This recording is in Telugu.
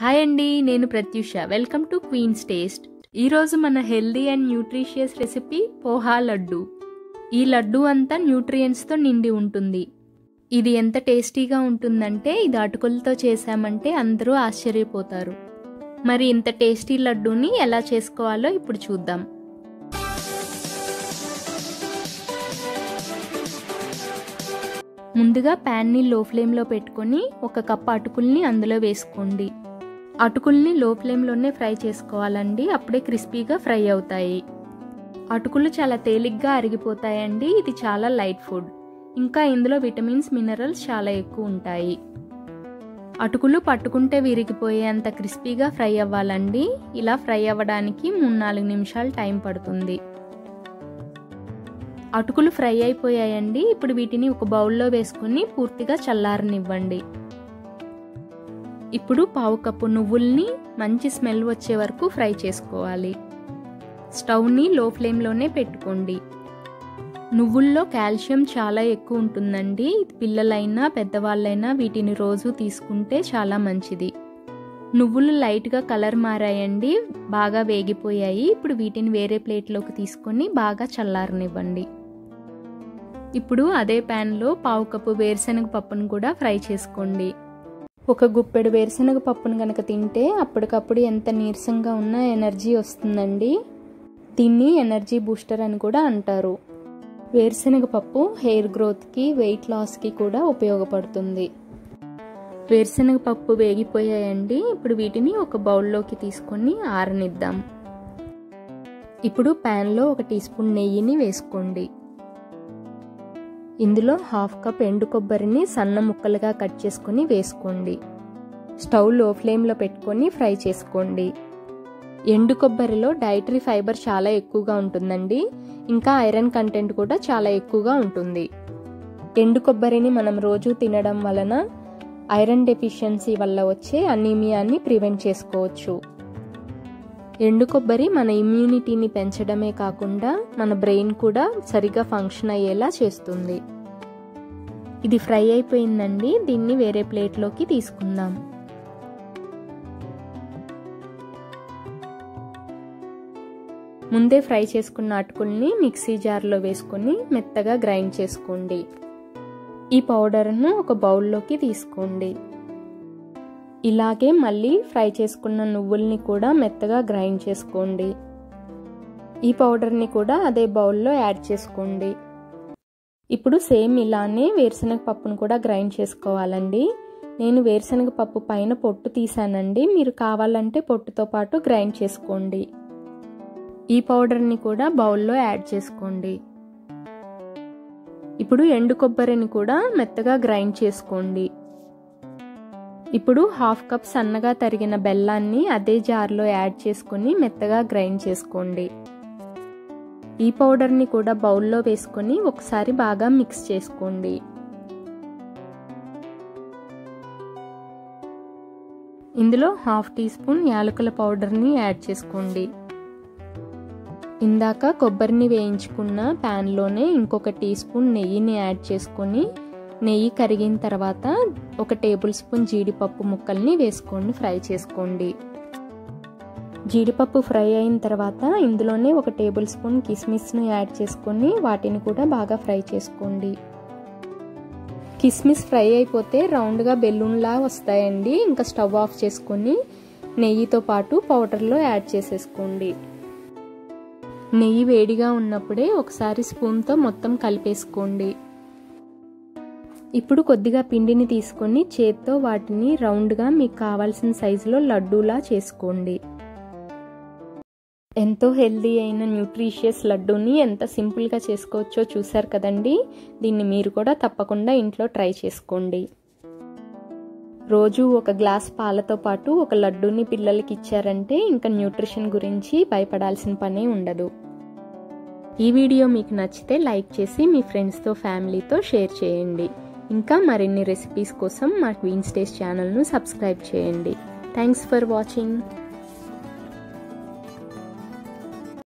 హాయ్ అండి నేను Prathyusha welcome to Queen's Taste ఈరోజు మన healthy and nutritious recipe poha laddu ఈ లడ్డు అంతా న్యూట్రియంట్స్తో నిండి ఉంటుంది ఇది ఎంత టేస్టీగా ఉంటుందంటే ఇది అటుకులతో చేశామంటే అందరూ ఆశ్చర్యపోతారు మరి ఇంత టేస్టీ లడ్డూని ఎలా చేసుకోవాలో ఇప్పుడు చూద్దాం ముందుగా ప్యాన్ని లో ఫ్లేమ్లో పెట్టుకొని ఒక కప్ అటుకుల్ని అందులో వేసుకోండి అటుకుల్ని లో ఫ్లేమ్లోనే ఫ్రై చేసుకోవాలండి అప్పుడే క్రిస్పీగా ఫ్రై అవుతాయి అటుకులు చాలా తేలిగ్గా అరిగిపోతాయండి ఇది చాలా లైట్ ఫుడ్ ఇంకా ఇందులో విటమిన్స్ మినరల్స్ చాలా ఎక్కువ ఉంటాయి అటుకులు పట్టుకుంటే విరిగిపోయేంత క్రిస్పీగా ఫ్రై అవ్వాలండి ఇలా ఫ్రై అవ్వడానికి మూడు నాలుగు నిమిషాలు టైం పడుతుంది అటుకులు ఫ్రై అయిపోయాయండి ఇప్పుడు వీటిని ఒక బౌల్లో వేసుకుని పూర్తిగా చల్లారనివ్వండి ఇప్పుడు పావు కప్పు నువ్వుల్ని మంచి స్మెల్ వచ్చే వరకు ఫ్రై చేసుకోవాలి స్టవ్ని లో ఫ్లేమ్లోనే పెట్టుకోండి నువ్వుల్లో కాల్షియం చాలా ఎక్కువ ఉంటుందండి పిల్లలైనా పెద్దవాళ్ళైనా వీటిని రోజు తీసుకుంటే చాలా మంచిది నువ్వులు లైట్గా కలర్ మారాయండి బాగా వేగిపోయాయి ఇప్పుడు వీటిని వేరే ప్లేట్లోకి తీసుకొని బాగా చల్లారనివ్వండి ఇప్పుడు అదే ప్యాన్లో పావు కప్పు వేరుశనగ పప్పును కూడా ఫ్రై చేసుకోండి ఒక గుప్పెడు వేరుశనగ పప్పును కనుక తింటే అప్పటికప్పుడు ఎంత నీరసంగా ఉన్నా ఎనర్జీ వస్తుందండి దీన్ని ఎనర్జీ బూస్టర్ అని కూడా అంటారు వేరుశనగ పప్పు హెయిర్ గ్రోత్కి వెయిట్ లాస్కి కూడా ఉపయోగపడుతుంది వేరుశనగ పప్పు వేగిపోయాయండి ఇప్పుడు వీటిని ఒక బౌల్లోకి తీసుకొని ఆరనిద్దాం ఇప్పుడు ప్యాన్లో ఒక టీ స్పూన్ నెయ్యిని వేసుకోండి ఇందులో హాఫ్ కప్ ఎండు కొబ్బరిని సన్న ముక్కలుగా కట్ చేసుకొని వేసుకోండి స్టవ్ లో ఫ్లేమ్లో పెట్టుకొని ఫ్రై చేసుకోండి ఎండు కొబ్బరిలో డైటరీ ఫైబర్ చాలా ఎక్కువగా ఉంటుందండి ఇంకా ఐరన్ కంటెంట్ కూడా చాలా ఎక్కువగా ఉంటుంది ఎండు కొబ్బరిని మనం రోజు తినడం వలన ఐరన్ డెఫిషియన్సీ వల్ల వచ్చే అనీమియాని ప్రివెంట్ చేసుకోవచ్చు ఎండు కొబ్బరి మన ఇమ్యూనిటీని పెంచడమే కాకుండా మన బ్రెయిన్ కూడా సరిగా ఫంక్షన్ అయ్యేలా చేస్తుంది ఇది ఫ్రై అయిపోయిందండి దీన్ని వేరే ప్లేట్లోకి తీసుకుందాం ముందే ఫ్రై చేసుకున్న అటుకుల్ని మిక్సీ జార్లో వేసుకొని మెత్తగా గ్రైండ్ చేసుకోండి ఈ పౌడర్ను ఒక బౌల్లోకి తీసుకోండి ఇలాగే మళ్ళీ ఫ్రై చేసుకున్న నువ్వుల్ని కూడా మెత్తగా గ్రైండ్ చేసుకోండి ఈ పౌడర్ని కూడా అదే బౌల్లో యాడ్ చేసుకోండి ఇప్పుడు సేమ్ ఇలానే వేరుశనగ పప్పును కూడా గ్రైండ్ చేసుకోవాలండి నేను వేరుశనగ పప్పు పైన పొట్టు తీసానండి మీరు కావాలంటే పొట్టుతో పాటు గ్రైండ్ చేసుకోండి ఈ పౌడర్ని కూడా బౌల్లో యాడ్ చేసుకోండి ఇప్పుడు ఎండు కొబ్బరిని కూడా మెత్తగా గ్రైండ్ చేసుకోండి ఇప్పుడు హాఫ్ కప్ సన్నగా తరిగిన బెల్లాన్ని అదే జార్లో యాడ్ చేసుకుని మెత్తగా గ్రైండ్ చేసుకోండి ఈ పౌడర్ని కూడా బౌల్లో వేసుకొని ఒకసారి బాగా మిక్స్ చేసుకోండి ఇందులో హాఫ్ టీ స్పూన్ యాలకుల పౌడర్ని యాడ్ చేసుకోండి ఇందాక కొబ్బరిని వేయించుకున్న ప్యాన్లోనే ఇంకొక టీ స్పూన్ నెయ్యిని యాడ్ చేసుకొని నెయ్యి కరిగిన తర్వాత ఒక టేబుల్ స్పూన్ జీడిపప్పు ముక్కల్ని వేసుకోండి ఫ్రై చేసుకోండి జీడిపప్పు ఫ్రై అయిన తర్వాత ఇందులోనే ఒక టేబుల్ స్పూన్ కిస్మిస్ను యాడ్ చేసుకొని వాటిని కూడా బాగా ఫ్రై చేసుకోండి కిస్మిస్ ఫ్రై అయిపోతే రౌండ్గా బెలూన్లా వస్తాయండి ఇంకా స్టవ్ ఆఫ్ చేసుకొని నెయ్యితో పాటు పౌడర్లో యాడ్ చేసేసుకోండి నెయ్యి వేడిగా ఉన్నప్పుడే ఒకసారి స్పూన్తో మొత్తం కలిపేసుకోండి ఇప్పుడు కొద్దిగా పిండిని తీసుకొని చేత్తో వాటిని రౌండ్గా మీకు కావాల్సిన సైజులో లడ్డూలా చేసుకోండి ఎంతో హెల్దీ అయిన న్యూట్రిషియస్ లడ్డూని ఎంత సింపుల్గా చేసుకోవచ్చో చూసారు కదండి దీన్ని మీరు కూడా తప్పకుండా ఇంట్లో ట్రై చేసుకోండి రోజు ఒక గ్లాస్ పాలతో పాటు ఒక లడ్డూని పిల్లలకి ఇచ్చారంటే ఇంకా న్యూట్రిషన్ గురించి భయపడాల్సిన పనే ఉండదు ఈ వీడియో మీకు నచ్చితే లైక్ చేసి మీ ఫ్రెండ్స్తో ఫ్యామిలీతో షేర్ చేయండి ఇంకా మరిన్ని రెసిపీస్ కోసం మా క్వీన్స్ టేస్ట్ ఛానల్ను సబ్స్క్రైబ్ చేయండి థ్యాంక్స్ ఫర్ వాచింగ్